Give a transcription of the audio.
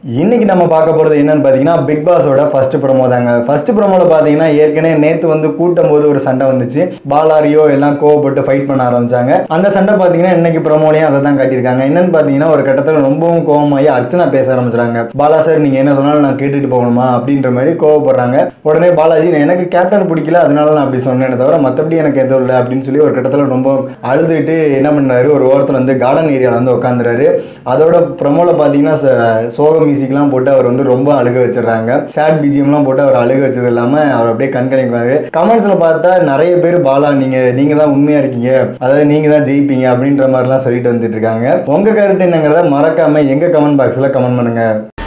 இன்னைக்கு நம்ம பார்க்க போகிறது என்னன்னு பார்த்தீங்கன்னா பிக் பாஸோட ஃபர்ஸ்ட் ப்ரோமோ தாங்க ஃபர்ஸ்ட் ப்ரோமோவில் பார்த்தீங்கன்னா ஏற்கனவே நேற்று வந்து கூட்டும் போது ஒரு சண்டை வந்துச்சு பாலாரியோ எல்லாம் கோவப்பட்டு ஃபைட் பண்ண ஆரம்பிச்சாங்க அந்த சண்டை பார்த்தீங்கன்னா இன்னைக்கு ப்ரோமோலையும் அதை தான் காட்டியிருக்காங்க என்னன்னு பார்த்தீங்கன்னா ஒரு கட்டத்தில் ரொம்பவும் கோவமாகி அர்ச்சனா பேச ஆரம்பிச்சிட்டாங்க பாலா சார் நீங்கள் என்ன சொன்னாலும் நான் கேட்டுட்டு போகணுமா அப்படின்ற மாதிரி கோவப்படுறாங்க உடனே பாலாஜி "நான் எனக்கு கேப்டன் பிடிக்கல அதனால நான் அப்படி சொன்னேனே தவிர மற்றபடி எனக்கு எதுவும் இல்லை அப்படின்னு சொல்லி ஒரு கட்டத்தில் ரொம்ப அழுதுட்டு என்ன பண்ணாரு ஒரு ஓரத்தில் வந்து கார்டன் ஏரியாவில் வந்து உட்காந்துறாரு அதோட ப்ரமோவில் பார்த்தீங்கன்னா ச- சோக மியூசிக்லாம் போட்டு அவர் வந்து ரொம்ப அழுக வச்சிடுறாங்க சேட் பிஜிஎம்லாம் போட்டு அவர் அழுக வச்சது இல்லாமல் அவர் அப்படியே கண்கணிப்பாரு கமெண்ட்ஸில் பார்த்தா நிறைய பேர் பாலா நீங்கள் நீங்கள் தான் உண்மையாக இருக்கீங்க அதாவது நீங்கள் தான் ஜெயிப்பீங்க அப்படின்ற மாதிரிலாம் சொல்லிட்டு வந்துட்டு இருக்காங்க உங்கள் கருத்து என்னங்கிறத மறக்காமல் எங்கள் கமெண்ட் பாக்ஸில் கமெண்ட் பண்ணுங்கள்